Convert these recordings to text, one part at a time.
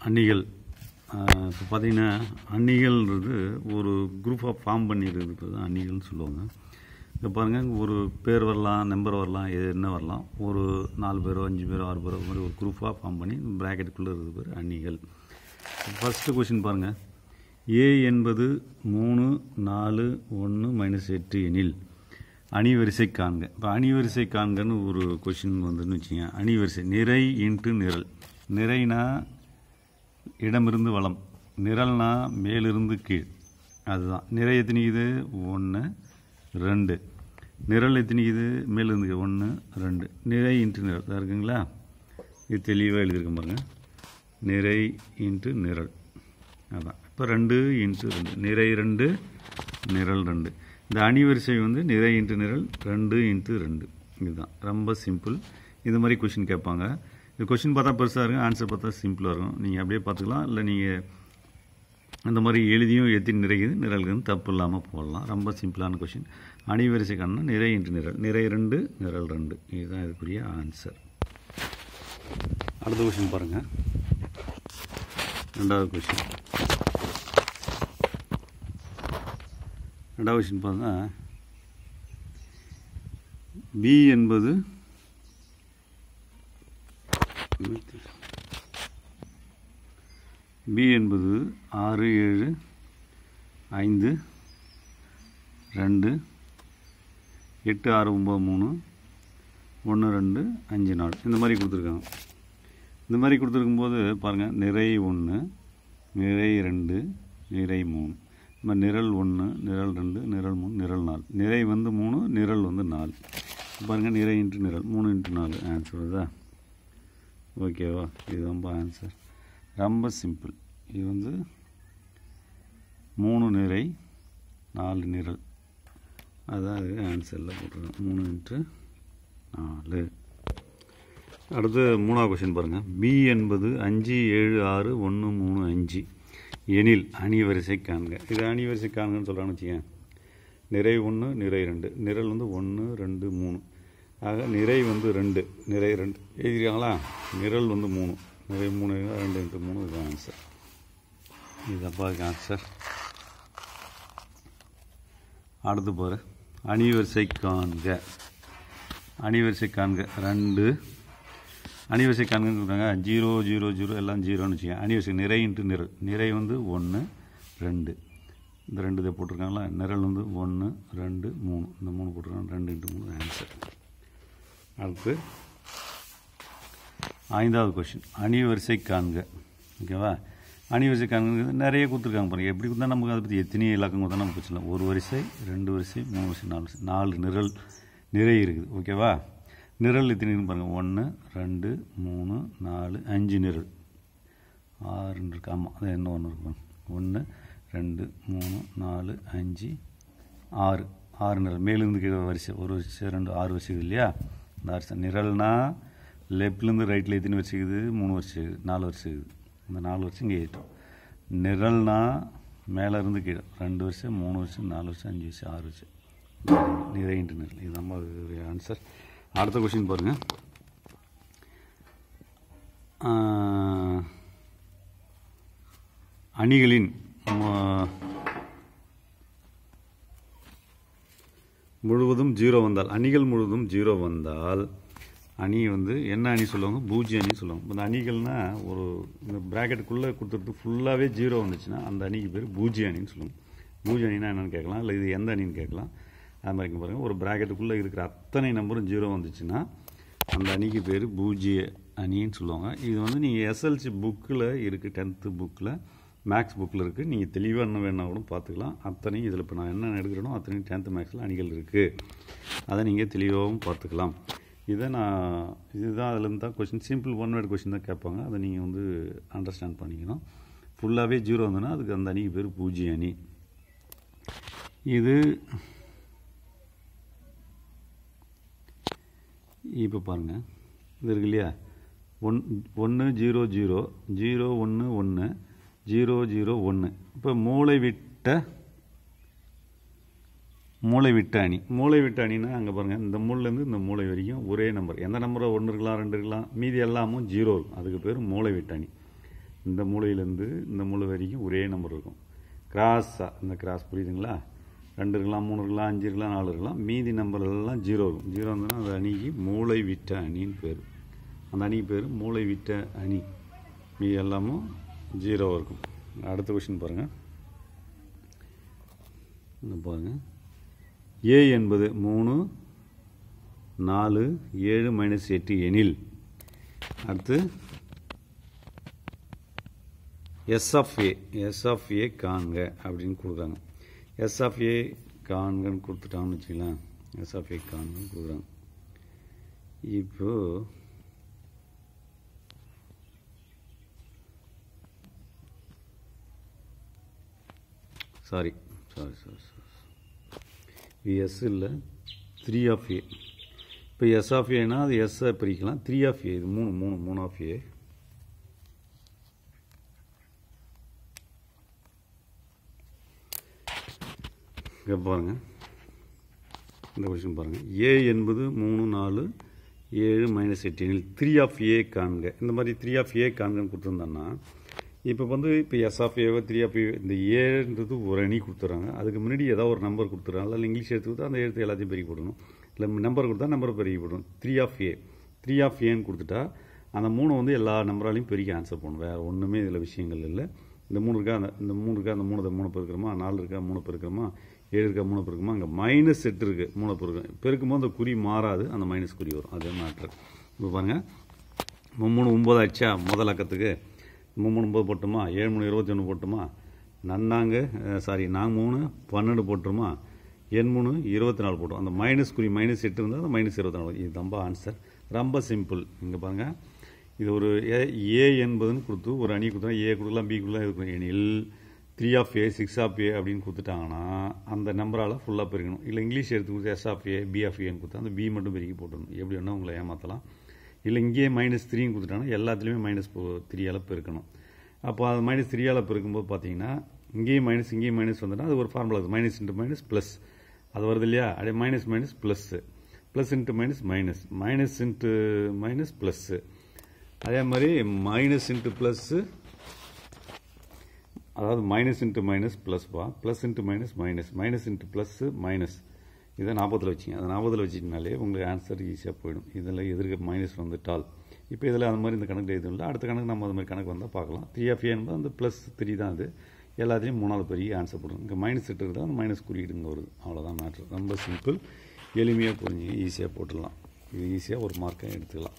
அன்னிகள் இப்போ பார்த்தீங்கன்னா அன்னிகள்ன்றது ஒரு குரூப் ஆஃப் ஃபார்ம் பண்ணியிருக்கிறது தான் அன்னிகள்னு சொல்லுவாங்க இப்போ பாருங்கள் ஒரு பேர் வரலாம் நம்பர் வரலாம் எது என்ன வரலாம் ஒரு நாலு பேரோ அஞ்சு பேரோ ஆறு பேரோ மாதிரி ஒரு குரூப்பாக ஃபார்ம் பண்ணி ப்ராக்கெட்டுக்குள்ளே இருக்கிறது பேர் அன்னிகள் ஃபஸ்ட்டு கொஷின் பாருங்கள் ஏ என்பது மூணு நாலு ஒன்று மைனஸ் எட்டு எனில் அணிவரிசை காண்க இப்போ அணிவரிசை காண்கன்னு ஒரு கொஷின் வந்துன்னு வச்சுங்க அணிவரிசை நிறை இன்ட்டு நிரல் நிறைனா இடமிருந்து வளம் நிரல்னா மேலிருந்து கீழ் அதுதான் நிறை எத்தனிக்குது ஒன்று ரெண்டு நிரல் எத்தனிக்குது மேலிருந்து கீழ் ஒன்று ரெண்டு நிறை இன்ட்டு நிரல் தான் இருக்குங்களா இது தெளிவாக எழுதியிருக்கேன் பாருங்கள் நிறை இன்ட்டு நிரல் அதான் இப்போ ரெண்டு இன்ட்டு ரெண்டு நிறை ரெண்டு நிரல் ரெண்டு இந்த அணிவரிசை வந்து நிறை இன்ட்டு நிரல் ரெண்டு இன்ட்டு ரெண்டு இதுதான் ரொம்ப சிம்பிள் இது மாதிரி கொஷின் கேட்பாங்க இது கொஷின் பார்த்தா பெருசாக இருக்கும் ஆன்சர் பார்த்தா சிம்பிளாக இருக்கும் நீங்கள் அப்படியே பார்த்துக்கலாம் இல்லை நீங்கள் அந்த மாதிரி எழுதியும் எத்தனை நிறைக்குது நிரல்கள் தப்பு இல்லாமல் போடலாம் ரொம்ப சிம்பிளான கொஷின் அணிவரிசை கண்ணா நிறை இன்ட்டு நிரல் நிறை ரெண்டு நிரல் ரெண்டு இதுதான் இதுக்குரிய ஆன்சர் அடுத்த கொஷின் பாருங்கள் ரெண்டாவது கொஷின் ரெண்டாவது கொஷின் பார்த்தா பி என்பது பி என்பது ஆறு ஏழு ஐந்து ரெண்டு எட்டு ஆறு ஒம்பது மூணு ஒன்று ரெண்டு அஞ்சு நாலு இந்த மாதிரி கொடுத்துருக்காங்க இந்த மாதிரி கொடுத்துருக்கும்போது பாருங்கள் நிறை ஒன்று நிறை ரெண்டு நிறை மூணு நம்ம நிரல் ஒன்று நிரல் ரெண்டு நிரல் மூணு நிரல் நாலு நிறை வந்து மூணு நிரல் வந்து நாலு பாருங்கள் நிறை இன்ட்டு நிரல் மூணு இன்ட்டு நாலு ஆன்சர் வருதா ஓகேவா இது ரொம்ப ஆன்சர் ரொம்ப சிம்பிள் இது வந்து மூணு நிறை நாலு நிரல் அதான் இது ஆன்சரில் போட்டிருக்கோம் மூணு இன்ட்டு நாலு அடுத்து மூணாவது கொஷின் பாருங்கள் பி என்பது அஞ்சு ஏழு ஆறு ஒன்று மூணு அஞ்சு எனில் அணிவரிசை காண்க இது அணிவரிசை காண்கன்னு சொல்கிறான்னு வச்சுக்கேன் நிறை ஒன்று நிறை ரெண்டு நிரல் வந்து ஒன்று ரெண்டு மூணு ஆக நிறை வந்து ரெண்டு நிறை ரெண்டு எழுதிருக்காங்களா நிரல் வந்து மூணு நிறை மூணு ரெண்டு இன்ட்டு மூணு இது ஆன்சர் இதுதான்ப்பா இதுக்கு ஆன்சர் அடுத்து பாரு அணிவரிசை காண்க அணிவரிசை காண்க ரெண்டு அணிவரிசை காண்கன்னு சொல்கிறாங்க ஜீரோ ஜீரோ ஜீரோ எல்லாம் ஜீரோன்னு வச்சுக்கோங்க அணிவரிசை நிறை இன்ட்டு நிரல் நிறை வந்து ஒன்று ரெண்டு இந்த ரெண்டு இதை போட்டிருக்காங்களா நிரல் வந்து ஒன்று ரெண்டு மூணு இந்த மூணு போட்டிருக்காங்க ரெண்டு இன்ட்டு மூணு ஆன்சர் அடுத்து ஐந்தாவது கொஷின் அணிவரிசை காண்க ஓகேவா அணிவரிசை காண்கிறது நிறைய கொடுத்துருக்காங்க பாருங்கள் எப்படி கொடுத்தா நமக்கு அதை பற்றி எத்தனை இலக்கம் கொடுத்தா நமக்கு பிரச்சனை இல்லை. ஒரு வரிசை ரெண்டு வரிசை மூணு வரிசை நாலு வரிசை நாலு நிரல் நிறை இருக்குது ஓகேவா நிரல் எத்தனைன்னு பாருங்கள் ஒன்று ரெண்டு மூணு நாலு அஞ்சு நிரல் ஆறு இருக்கு ஆமாம் அது என்ன ஒன்று இருக்கு ஒன்று ரெண்டு மூணு நாலு அஞ்சு ஆறு ஆறு நிரல் மேலிருந்து கீழே வரிசை ஒரு வரிசை ரெண்டு ஆறு வரிசை இருக்குது இல்லையா இந்த வரிசை நிரல்னா லெஃப்ட்லேருந்து ரைட்டில் எத்தனை வரிசை இருக்குது மூணு வரிசை இருக்குது நாலு வரிசை இருக்குது இந்த நாலு வருஷம் இங்கே ஏற்றோம் நிரல்னா மேலே இருந்து கீழே ரெண்டு வருஷம் மூணு வருஷம் நாலு வருஷம் அஞ்சு வருஷம் ஆறு வருஷம் நிறையின்ற நிரல் இது நம்ம ஆன்சர் அடுத்த கொஷின் பாருங்கள் அணிகளின் ம- முழுவதும் ஜீரோ வந்தால் அணிகள் முழுவதும் ஜீரோ வந்தால் அணி வந்து என்ன அணி சொல்லுவாங்க பூஜ்ய அணி சொல்லுவாங்க இந்த அணிகள்னா ஒரு இந்த ப்ராக்கெட்டுக்குள்ளே கொடுத்துறது ஃபுல்லாகவே ஜீரோ வந்துச்சுன்னா அந்த அணிக்கு பேர் பூஜ்ய அணின்னு சொல்லுவாங்க பூஜ்ய அணினா என்னன்னு கேட்கலாம் இல்லை இது எந்த அணின்னு கேட்கலாம் அது மாதிரி இங்க பாருங்கள் ஒரு ப்ராக்கெட்டுக்குள்ளே இருக்கிற அத்தனை நம்பரும் ஜீரோ வந்துச்சுன்னா அந்த அணிக்கு பேர் பூஜ்ய அணின்னு சொல்லுவாங்க இது வந்து நீங்கள் எஸ்எல்சி புக்கில் இருக்குது டென்த்து புக்கில் மேக்ஸ் புக்கில் இருக்குது நீங்கள் தெளிவாக என்ன வேணா கூட பார்த்துக்கலாம் அத்தனையும் இதில் இப்போ நான் என்ன எடுக்கிறேனோ அத்தனையும் டென்த்து மேக்ஸில் அணிகள் இருக்குது அதை நீங்கள் தெளிவாகவும் பார்த்துக்கலாம் இதை நான் இதுதான் அதுலேருந்து தான் question simple one word question தான் கேட்பாங்க அதை நீங்கள் வந்து அண்டர்ஸ்டாண்ட் பண்ணிக்கணும் ஃபுல்லாகவே ஜீரோ வந்ததுன்னா அதுக்கு அந்த அணிக்கு பேர் பூஜ்ய அணி இது இப்போ பாருங்கள் இது இருக்கு இல்லையா ஒன் ஒன்று ஜீரோ ஜீரோ ஜீரோ ஒன்று ஒன்று ஜீரோ ஜீரோ ஒன்று இப்போ மூளை விட்ட மூளை விட்ட அணி மூளை விட்ட அணின்னா அங்கே பாருங்கள் இந்த மூலைலேருந்து இந்த மூளை வரைக்கும் ஒரே நம்பர் எந்த நம்பரை ஒன்று இருக்கலாம் ரெண்டு இருக்கலாம் மீதி எல்லாமும் ஜீரோ இருக்கும் அதுக்கு பேர் மூளை விட்ட அணி இந்த மூலையிலேருந்து இந்த மூலை வரைக்கும் ஒரே நம்பர் இருக்கும் கிராஸாக இந்த கிராஸ் புரியுதுங்களா ரெண்டு இருக்கலாம் மூணு இருக்கலாம் அஞ்சு இருக்கலாம் நாலு இருக்கலாம் மீதி நம்பர் எல்லாம் ஜீரோ இருக்கும் ஜீரோ இருந்ததுன்னா அந்த அணிக்கு மூளை விட்ட அணின்னு பேர் அந்த அணிக்கு பேர் மூளை விட்ட அணி மீதி எல்லாமும் ஜீரோ இருக்கும் அடுத்த கொஷின் பாருங்கள் இங்க பாருங்கள் ஏ என்பது மூணு நாலு ஏழு மைனஸ் எட்டு எனில் அடுத்து S of A S of A காண்க அப்படின்னு கொடுக்குறாங்க எஸ் ஆஃப் ஏ காண்கன்னு கொடுத்துட்டாங்கன்னு வச்சுக்கலாம் எஸ் ஆஃப் ஏ காண்கன்னு கொடுக்குறாங்க இப்போ சாரி சாரி சாரி சாரி இது எஸ் இல்லை த்ரீ ஆஃப் ஏ இப்போ எஸ் ஆஃப் ஏனா அது எஸ்ஸை பிரிக்கலாம் த்ரீ ஆஃப் ஏ இது மூணு மூணு மூணு ஆஃப் ஏ இங்கே பாருங்கள் இந்த கொஷின் பாருங்கள் ஏ என்பது மூணு நாலு ஏழு மைனஸ் எட்டு எனில் த்ரீ ஆஃப் ஏ காண்க இந்த மாதிரி த்ரீ ஆஃப் ஏ காண்கன்னு கொடுத்துருந்தோன்னா இப்போ வந்து இப்போ எஸ் ஆஃப் ஏவோ த்ரீ ஆஃப் ஏ இந்த ஏன்றது ஒரு அணி கொடுத்துறாங்க அதுக்கு முன்னாடி ஏதாவது ஒரு நம்பர் கொடுத்துறாங்க இல்லை இங்கிலீஷ் எடுத்து கொடுத்தா அந்த எழுத்து எல்லாத்தையும் பெருக்கி போடணும் இல்லை நம்பர் கொடுத்தா நம்பர் பெருக்கி போடணும் three of A three of ஏன்னு கொடுத்துட்டா அந்த மூணு வந்து எல்லா நம்பராலையும் பெருக்கி ஆன்சர் பண்ணணும் வேறு ஒன்றுமே இதில் விஷயங்கள் இல்லை இந்த மூணு இருக்கா அந்த இந்த மூணு இருக்கா அந்த மூணு மூணு பெருக்கிறோமா நாலு இருக்கா மூணு பெருக்கிறோமா ஏழு இருக்கா மூணு பெருக்குமா அங்கே மைனஸ் எட்டு இருக்குது மூணு பெருக்கும் பெருக்கும்போது அந்த குறி மாறாது அந்த மைனஸ் குறி வரும் அதே மேட்ரு இப்போ பாருங்கள் மூணு ஒம்பது ஆச்சா முதல் அக்கத்துக்கு மூணு ஒம்பது போட்டுமா ஏழு மூணு இருபத்தி ஒன்று போட்டுமா நன்னாங்க சாரி நாங்கள் மூணு பன்னெண்டு போட்டுருமா எண் மூணு இருபத்தி நாலு போட்டோம் அந்த மைனஸ் குறி மைனஸ் எட்டு இருந்தால் அந்த மைனஸ் இருபத்தி நாலு இது ரொம்ப ஆன்சர் ரொம்ப சிம்பிள் இங்கே பாருங்கள் இது ஒரு ஏ ஏ என்பதுன்னு கொடுத்து ஒரு அணி கொடுத்தா ஏ கொடுக்கலாம் பி கொடுக்கலாம் இது எனில் three of A six of A அப்படின்னு கொடுத்துட்டாங்கன்னா அந்த நம்பரால் ஃபுல்லாக பெருக்கணும் இல்லை இங்கிலீஷ் எடுத்து கொடுத்து S of A B of ஏன்னு கொடுத்தா அந்த பி மட்டும் பெருக்கி போட்டுடணும் எப்படி வேணால் உங்களை ஏமாற்றலாம் இல்லை இங்கேயே மைனஸ் த்ரீன்னு கொடுத்துட்டாங்கன்னா எல்லாத்துலேயுமே மைனஸ் த்ரீயால் பெருக்கணும் அப்போ அது மைனஸ் த்ரீயால் பெருக்கும்போது பார்த்தீங்கன்னா இங்கேயும் மைனஸ் இங்கேயும் மைனஸ் வந்துட்டா அது ஒரு ஃபார்முலா இருக்குது மைனஸ் இன்ட்டு மைனஸ் ப்ளஸ் அது வருது இல்லையா அப்படியே minus minus plus plus into minus minus minus into minus plus அதே மாதிரி மைனஸ் இன்ட்டு ப்ளஸ்ஸு அதாவது மைனஸ் இன்ட்டு மைனஸ் ப்ளஸ்ப்பா plus into minus minus minus into plus minus இதை நாற்பத்தில் வச்சிங்க அதை நாற்பத்தில் வச்சிங்கனாலே உங்களுக்கு ஆன்சர் ஈஸியாக போயிடும் இதில் எதிர்க்க மைனஸ் வந்துட்டால் இப்போ இதில் அந்த மாதிரி இந்த கணக்கு எதுவும் இல்லை அடுத்த கணக்கு நம்ம அது மாதிரி கணக்கு வந்தால் பார்க்கலாம் த்ரீ ஆஃப் என்பது அந்த ப்ளஸ் த்ரீ தான் அது எல்லாத்தையும் மூணாவது பெரிய ஆன்சர் போடும் இங்கே மைனஸ் எட்டு இருந்தால் அந்த மைனஸ் குறியீடுங்க வருது அவ்வளோதான் மேட்ரு ரொம்ப சிம்பிள் எளிமையாக புரிஞ்சுங்க ஈஸியாக போட்டுடலாம் இது ஈஸியாக ஒரு மார்க்கை எடுத்துக்கலாம்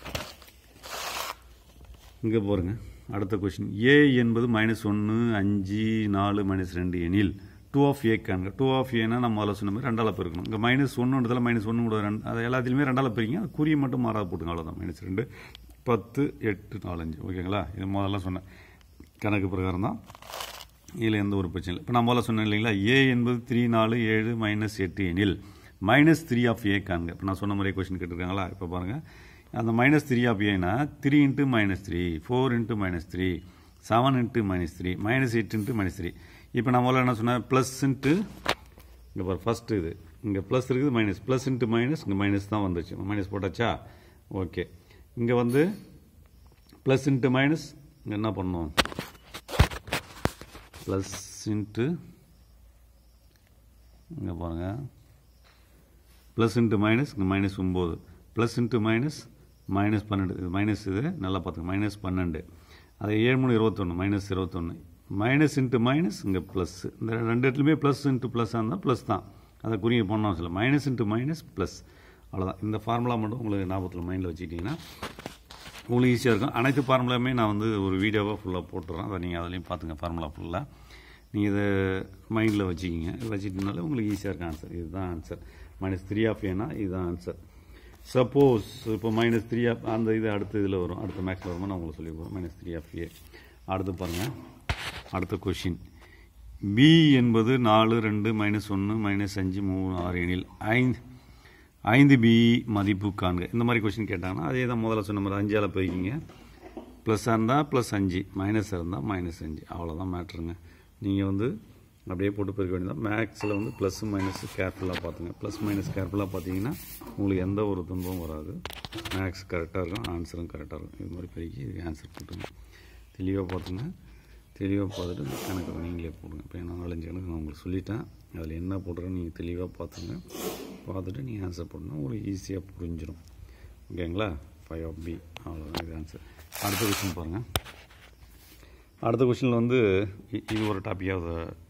இங்கே பாருங்க அடுத்த கொஷின் ஏ என்பது மைனஸ் ஒன்று அஞ்சு நாலு மைனஸ் ரெண்டு எனில் டூ ஆஃப் ஏ காண்க டூ ஆஃப் ஏனா நம்ம முதல்ல சொன்ன மாதிரி ரெண்டால் பெருக்கணும் இங்கே மைனஸ் ஒன்றுன்றதுல மைனஸ் ஒன்று கூட ரெண்டு அது எல்லாத்துலேயுமே ரெண்டால் பெருக்கிங்க அது குறியை மட்டும் மாறாத போட்டுங்க அவ்வளோதான் மைனஸ் ரெண்டு பத்து எட்டு நாலஞ்சு ஓகேங்களா இது முதல்ல சொன்னேன் கணக்கு பிரகாரம் தான் இதில் எந்த ஒரு பிரச்சனை இல்லை இப்போ நான் முதல்ல சொன்னேன் இல்லைங்களா ஏ என்பது த்ரீ நாலு ஏழு மைனஸ் எட்டு எனில் மைனஸ் த்ரீ ஆஃப் ஏ காண்க இப்போ நான் சொன்ன மாதிரி கொஸ்டின் கேட்டிருக்காங்களா இப்போ பாருங்கள் அந்த மைனஸ் த்ரீ ஆஃப் ஏனா three into minus three four into minus three seven into minus three minus eight into minus three இப்போ நான் முதல்ல என்ன சொன்னேன் ப்ளஸ் இன்ட்டு இங்கே பாரு ஃபஸ்ட்டு இது இங்கே ப்ளஸ் இருக்குது மைனஸ் ப்ளஸ் இன்ட்டு மைனஸ் இங்கே மைனஸ் தான் வந்துச்சு மைனஸ் போட்டாச்சா ஓகே இங்கே வந்து ப்ளஸ் இன்ட்டு மைனஸ் இங்கே என்ன பண்ணோம் ப்ளஸ் இன்ட்டு இங்கே பாருங்கள் ப்ளஸ் இன்ட்டு மைனஸ் இங்கே மைனஸ் ஒம்பது ப்ளஸ் இன்ட்டு மைனஸ் மைனஸ் பன்னெண்டு இது மைனஸ் இது நல்லா பார்த்துங்க மைனஸ் பன்னெண்டு அது ஏழு மூணு இருபத்தொன்று மைனஸ் இருபத்தொன்று மைனஸ் இன்ட்டு மைனஸ் இங்கே ப்ளஸ் இந்த ரெண்டு இடத்துலையுமே ப்ளஸ் இன்ட்டு ப்ளஸ்ஸாக இருந்தால் ப்ளஸ் தான் அதை குறிய பண்ணணும் சொல்ல மைனஸ் இன்ட்டு மைனஸ் ப்ளஸ் அவ்வளோதான் இந்த ஃபார்முலா மட்டும் உங்களுக்கு ஞாபகத்தில் மைண்டில் வச்சுக்கிட்டிங்கன்னா உங்களுக்கு ஈஸியாக இருக்கும் அனைத்து ஃபார்முலாவுமே நான் வந்து ஒரு வீடியோவாக ஃபுல்லாக போட்டுறேன் அதை நீங்கள் அதுலேயும் பார்த்துங்க ஃபார்முலா ஃபுல்லாக நீங்கள் இதை மைண்டில் வச்சுக்கிங்க வச்சுக்கிட்டனால உங்களுக்கு ஈஸியாக இருக்கும் ஆன்சர் இதுதான் ஆன்சர் மைனஸ் த்ரீ ஆஃப் ஏனா இதுதான் ஆன்சர் சப்போஸ் இப்போ மைனஸ் த்ரீ ஆஃப் அந்த இது அடுத்த இதில் வரும் அடுத்த மேக்ஸில் வரும்போது நான் உங்களுக்கு சொல்லி போகிறேன் மைனஸ் த்ரீ ஆஃப் ஏ அடுத்து பாருங்கள் அடுத்த கொஷின் பி என்பது நாலு ரெண்டு மைனஸ் ஒன்று மைனஸ் அஞ்சு மூணு ஆறு எனில் ஐந்து ஐந்து பி மதிப்பு காண்க இந்த மாதிரி கொஷின் கேட்டாங்கன்னா அதே தான் முதல்ல சொன்ன மாதிரி அஞ்சால் போய்க்கிங்க ப்ளஸ்ஸாக இருந்தால் ப்ளஸ் அஞ்சு மைனஸாக இருந்தால் மைனஸ் அஞ்சு அவ்வளோதான் மேட்ருங்க நீங்கள் வந்து அப்படியே போட்டு போயிருக்க வேண்டியதான் மேக்ஸில் வந்து ப்ளஸ் மைனஸ் கேர்ஃபுல்லாக பார்த்துங்க ப்ளஸ் மைனஸ் கேர்ஃபுல்லாக பார்த்தீங்கன்னா உங்களுக்கு எந்த ஒரு துன்பமும் வராது மேக்ஸ் கரெக்டாக இருக்கும் ஆன்சரும் கரெக்டாக இருக்கும் இது மாதிரி பெருக்கி இதுக்கு ஆன்சர் போட்டுங்க தெளிவாக பார்த்துங்க தெளிவாக பார்த்துட்டு இந்த கணக்கு நீங்களே போடுங்க இப்போ நான் நாலஞ்சு கணக்கு நான் உங்களுக்கு சொல்லிட்டேன் அதில் என்ன போடுறேன்னு நீங்கள் தெளிவாக பார்த்துங்க பார்த்துட்டு நீங்கள் ஆன்சர் பண்ணால் உங்களுக்கு ஈஸியாக புரிஞ்சிடும் ஓகேங்களா ஃபைவ் ஆஃப் பி அவ்வளோதான் இது ஆன்சர் அடுத்த கொஸ்டின் பாருங்கள் அடுத்த கொஸ்டினில் வந்து இ- இது ஒரு டாப்பிக்காக